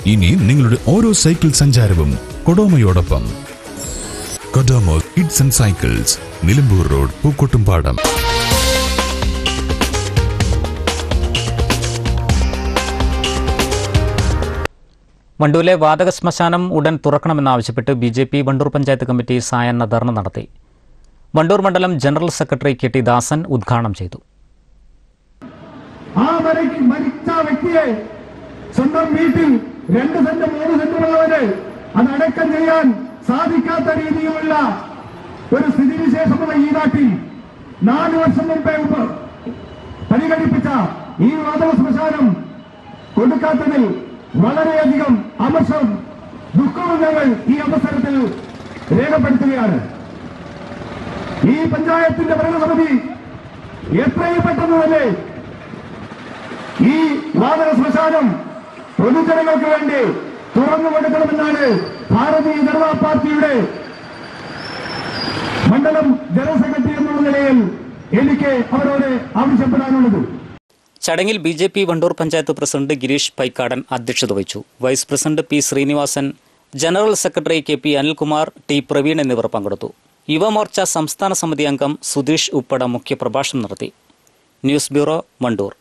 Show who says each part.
Speaker 1: ഇനി നിങ്ങളുടെ ഓരോ സൈക്കിൾ സഞ്ചാരവും കൊഡോമയോടൊപ്പം Kodomo kids and cycles Nilambur road Pookkottumpadam
Speaker 2: വണ്ടൂരിലെ വാതക ശ്മശാനം ഉടൻ തുറക്കണമെന്നാവശ്യപ്പെട്ട് B J P Vandoor panchayat committee സായാഹ്ന ധർണ നടത്തി വണ്ടൂർ മണ്ഡലം general secretary K T Dasan ഉദ്ഘാടനം ചെയ്തു
Speaker 3: ആ മരിക്ക് മരിച്ച വ്യക്തിയെ സ്വന്തം വീട്ടിൽ രണ്ട് സെന്റ് മൂന്ന് സെന്റുള്ളവര് അത് അടക്കം ചെയ്യാൻ സാധിക്കാത്ത രീതിയിലുള്ള ഒരു സ്ഥിതിവിശേഷമുള്ള ഈ നാട്ടിൽ നാല് വർഷം മുമ്പേ ഉപ പരിഗണിപ്പിച്ച ഈ വാതക ശ്മശാനം കൊടുക്കാത്തതിൽ വളരെയധികം അമർഷം ദുഃഖവും ഞങ്ങൾ ഈ അവസരത്തിൽ രേഖപ്പെടുത്തുകയാണ് ഈ പഞ്ചായത്തിന്റെ ഭരണസമിതി എത്രയും പെട്ടെന്ന് തന്നെ ഈ വാതക ശ്മശാനം പൊതുജനങ്ങൾക്ക് വേണ്ടി തുറന്നു കൊടുക്കണമെന്നാണ് ഭാരതീയ ജനതാ പാർട്ടിയുടെ മണ്ഡലം ജനറൽ സെക്രട്ടറി എന്നുള്ള നിലയിൽ എനിക്ക് അവരോട് ആവശ്യപ്പെടാനുള്ളത്
Speaker 2: ചടങ്ങിൽ B J P Vandoor panchayat president Girish Paikkadan അധ്യക്ഷത വഹിച്ചു vice president P Srinivasan general secretary K P Anilkumar T Praveen എന്നിവർ പങ്കെടുത്തു യുവമോർച്ച സംസ്ഥാന സമിതി അംഗം സുധീഷ് ഉപ്പട മുഖ്യപ്രഭാഷണം നടത്തി ന്യൂസ് ബ്യൂറോ വണ്ടൂർ